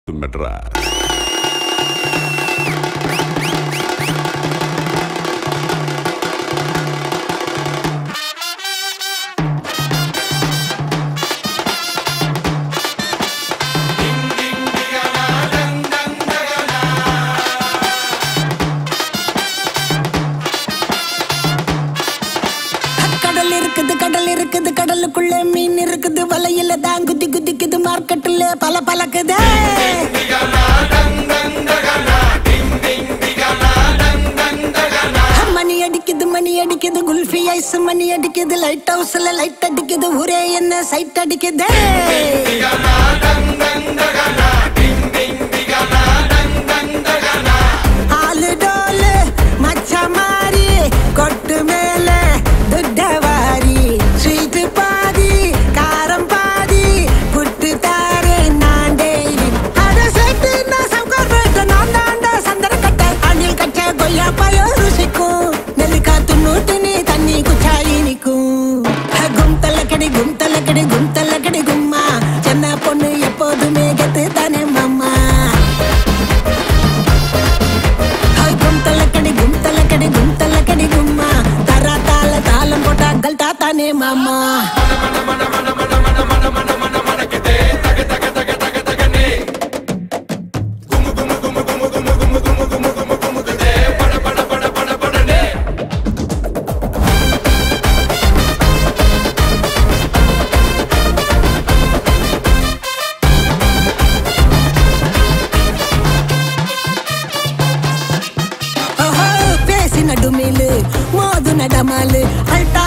to Madras. கடல் இருக்குது கடல் இருக்குது கடலுக்குள்ள மீன் இருக்குது வலையில தான் குதி குதிக்குது மார்க்கெட்டுல பல பலக்குதே மணி அடிக்குது மணி அடிக்குது குல்ஃபி ஐஸ் மணி அடிக்குது லைட் ஹவுஸ்ல லைட் அடிக்குது ஒரே என்ன சைட் அடிக்குதே ஆளு டோலு மச்ச மாறி கொட்டு மேல துட்டவாரி ஸ்வீட் பாதி காரம் பாதி புட்டு தாரே நான் டெய்லி அட செட்டு நான் சவுக்கார் பேட்ட நான் தாண்டா சந்தன கட்ட அணில் கட்ட கொய்யா பழம் ருசிக்கும் நெல்லு காத்து நூட்டு நீ தண்ணி குச்சாயி நிக்கும் கும்தல கடி கும்தல கடி கும்தல கடி கும்மா சின்ன பொண்ணு எப்போதுமே கெத்து தானே மாமா ஹாய் கும்தல கடி கும்தல கடி கும்தல கடி கும்மா தரா தாள தாளம் போட்டா கல்டா தானே மாமா ஓஹோ பேசி நடுமேலு மோது நடமாலு அல்டா